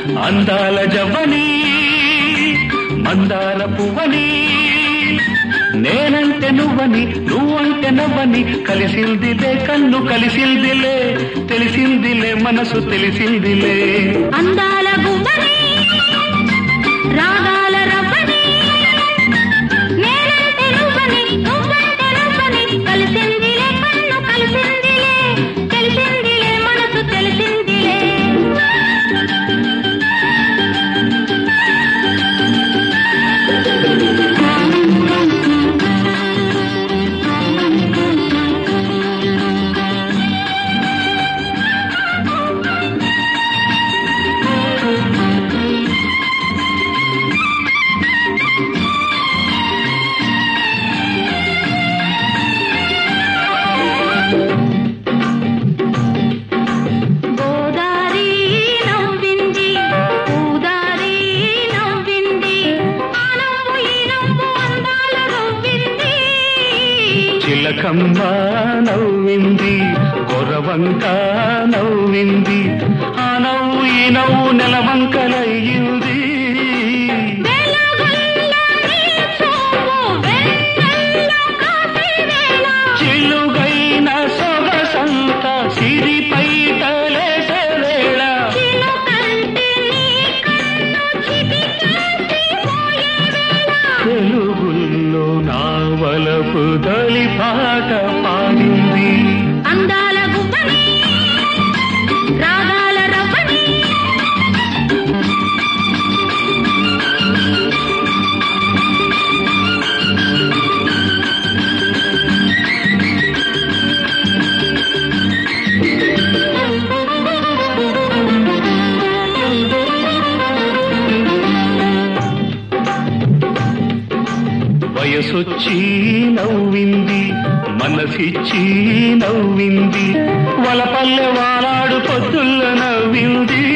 అందాల జవ్వని మందార పువ్వని నేనంటే నువ్వని నువ్వంటే నవ్వని కలిసిందిలే కన్ను కలిసిందిలే తెలిసిందిలే మనసు తెలిసిందిలే అందాల గువ్వని రాగాల రవ్వని నేనంటే నువ్వని నువ్వంటే నువ్వని కలిసిందిలే కన్ను కలిసిందిలే తెలిసిందిలే మనసు తెలిసిందిలే గోదారి నవ్వింది పూదారి నవ్వింది ఆ నవ్వు ఈ నవ్వు అందాల నవ్వింది చిలకమ్మ నవ్వింది కొరవంక నవ్వింది ఆ నవ్వు ఈ నవ్వు నెలవంకలయ్యింది వెలుగుల్లో నీ చూపు వెన్నెల్లో కాసే వేళ చిలుగైన సొగసంత సిరిపై తలేసే వేళ చిలుకంటే నీ కన్ను చిటికేసి పోయే వేళ తెలుగుల్లో నా వలపు తొలి పాట పాడింది అందాల గువ్వని రాగాల రవ్వని వయసొచ్చి నవ్వింది మనసిచ్చి నవ్వింది వలపల్లె వాలాడు పొద్దుల్ల నవ్వింది